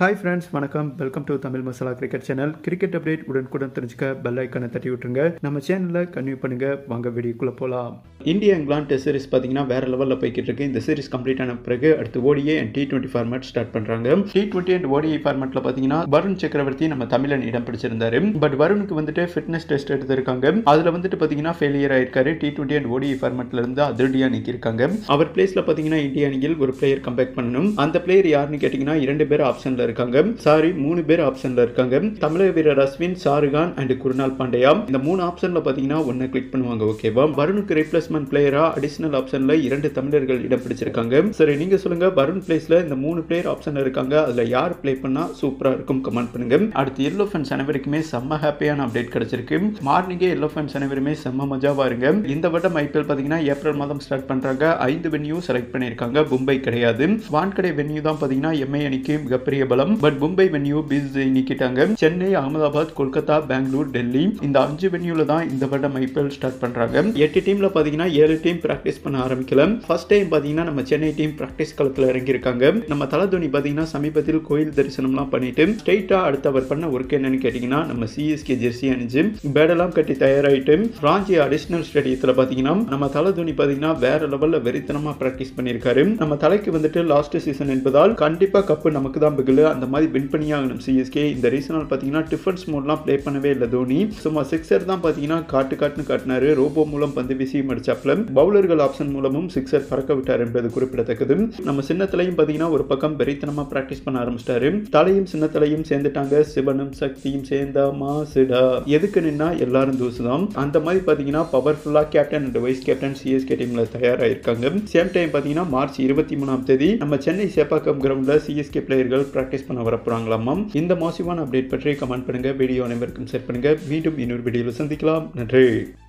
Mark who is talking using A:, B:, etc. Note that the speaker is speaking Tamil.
A: ஹாய் ஃப்ரெண்ட்ஸ் வணக்கம் welcome to Tamil masala cricket channel cricket update உடனுக்குடன் தெரிஞ்சுக்க பெல் ஐக்கனை தட்டி விட்டுருங்க நம்ம சேனலில் கன்வியூ பண்ணுங்க வாங்க வீடியோக்குள்ளே போகலாம் இந்தியா இங்கிலாந்து டெஸ்ட் சீரிஸ் பார்த்தீங்கன்னா வேற லெவலில் போய்கிட்டு இருக்கு இந்த சீரிஸ் கம்ப்ளீட் ஆன பிறகு அடுத்து ODI and T twenty format start பண்ணுறாங்க டி டுவெண்ட்டி அண்ட் ஓடிஐ ஃபார்மேட்டில் பார்த்தீங்கன்னா வருண் சக்கரவர்த்தி நம்ம தமிழன் இடம் பிடிச்சிருந்தாரு பட் வருணுக்கு வந்துட்டு ஃபிட்னஸ் டெஸ்ட் எடுத்திருக்காங்க அதில் வந்துட்டு பார்த்தீங்கன்னா ஃபெயிலியர் ஆயிருக்காரு டி டுவெண்ட்டி அண்ட் ஓடிஐ ஃபார்மேட்ல இருந்து அதிரடியாக நீக்கியிருக்காங்க அவர் பிளேஸில் பார்த்தீங்கன்னா இந்திய அணியில் ஒரு பிளேயர் கம்பேக் பண்ணணும் அந்த பிளேயர் யாருன்னு கேட்டிங்கன்னா இரண்டு பேர் ஆப்ஷனில் இருக்காங்க சாரி மூணு பேர் ஆப்ஷனில் இருக்காங்க தமிழக வீரர் அஸ்வின் ஷாருகான் அண்ட் குருநாள் பாண்டியா இந்த மூணு ஆப்ஷனில் பார்த்தீங்கன்னா ஒன்று கிளிக் பண்ணுவாங்க ஓகேவா வருணுக்கு ரீப்ளேஸ்மெண்ட் பிளேயரா அடிஷனல் ஆப்ஷனில் இரண்டு தமிழர்கள் இடம் பிடிச்சிருக்காங்க சரி நீங்கள் சொல்லுங்க வருண் பிளேஸில் இந்த மூணு பிளேயர் ஆப்ஷனில் இருக்காங்க அதில் யார் ப்ளே பண்ணால் சூப்பராக இருக்கும் கமெண்ட் பண்ணுங்க அடுத்து எல்லோ ஃபேன்ஸ் அனைவருக்குமே செம்ம ஹாப்பியான அப்டேட் கிடைச்சிருக்கு மார்னிங்கே எல்லோ ஃபேன்ஸ் அனைவருமே செம்ம மஜாவாக இருங்க இந்த வருடம் ஐபிஎல் பார்த்தீங்கன்னா ஏப்ரல் மாதம் ஸ்டார்ட் பண்ணுறாங்க ஐந்து வென்யூ செலக்ட் பண்ணியிருக்காங்க மும்பை கிடையாது வான்கடை வென்யூ தான் பார்த்தீங்கன்னா எம்ஐ அணிக்கு மிகப்பெரிய பலம் பட் மும்பை வென்யூ பிஸ் நீக்கிட்டாங்க சென்னை அகமதாபாத் கொல்கத்தா பெங்களூர் டெல்லி இந்த அஞ்சு வென்யூல தான் இந்த வருடம் ஐபிஎல் ஸ்டார்ட் பண்றாங்க எட்டு டீம்ல பாத்தீங்கன்னா ஏழு டீம் பிராக்டிஸ் பண்ண ஆரம்பிக்கல ஃபர்ஸ்ட் டைம் பாத்தீங்கன்னா நம்ம சென்னை டீம் பிராக்டிஸ் களத்துல இறங்கி இருக்காங்க நம்ம தலதோனி பாத்தீங்கன்னா சமீபத்தில் கோயில் தரிசனம்லாம் பண்ணிட்டு ஸ்ட்ரெயிட்டா அடுத்து அவர் பண்ண ஒர்க் என்னன்னு கேட்டீங்கன்னா நம்ம சிஎஸ்கே ஜெர்சி அணிஞ்சு பேடெல்லாம் கட்டி தயாராயிட்டு ராஞ்சி அடிஷனல் ஸ்டேடியத்தில் பார்த்தீங்கன்னா நம்ம தலதோனி பார்த்தீங்கன்னா வேற லெவலில் வெறித்தனமாக ப்ராக்டிஸ் பண்ணியிருக்காரு நம்ம தலைக்கு வந்துட்டு லாஸ்ட் சீசன் என்பதால் கண்டிப்பாக கப்பு நமக்கு தான் பிகில் அந்த மாதிரி வின் பண்ணி ஆகணும் சிஎஸ்கே இந்த ரீசனால் பார்த்தீங்கன்னா டிஃபென்ஸ் மோட்லாம் ப்ளே பண்ணவே இல்லை தோனி சும்மா சிக்ஸர் தான் பார்த்தீங்கன்னா காட்டு காட்டுன்னு காட்டினாரு ரோபோ மூலம் பந்து வீசியும் அடிச்சாப்ல பவுலர்கள் ஆப்ஷன் மூலமும் சிக்ஸர் பறக்க விட்டார் என்பது குறிப்பிடத்தக்கது நம்ம சின்னத்திலையும் பார்த்தீங்கன்னா ஒரு பக்கம் வெறித்தனமாக ப்ராக்டிஸ் பண்ண ஆரம்பிச்சிட்டாரு தலையும் சின்னத்திலையும் சேர்ந்துட்டாங்க சிவனும் சக்தியும் சேர்ந்தா மாசுடா எதுக்கு நின்னா எல்லாரும் தூசு தான் அந்த மாதிரி பார்த்தீங்கன்னா பவர்ஃபுல்லாக captain and vice captain CSK டீமில் தயாராகிருக்காங்க சேம் டைம் பார்த்தீங்கன்னா மார்ச் இருபத்தி மூணாம் தேதி நம்ம சென்னை சேப்பாக்கம் கிரவுண்டில் சிஎஸ்கே பிளேயர்கள் ப்ராக்டிஸ் பண்ண வர போகிறாங்களாமாம் இந்த மோசிவான அப்டேட் பற்றி கமெண்ட் பண்ணுங்க வீடியோ அனைவருக்கும் ஷேர் பண்ணுங்க மீண்டும் இன்னொரு வீடியோவில் சந்திக்கலாம் நன்றி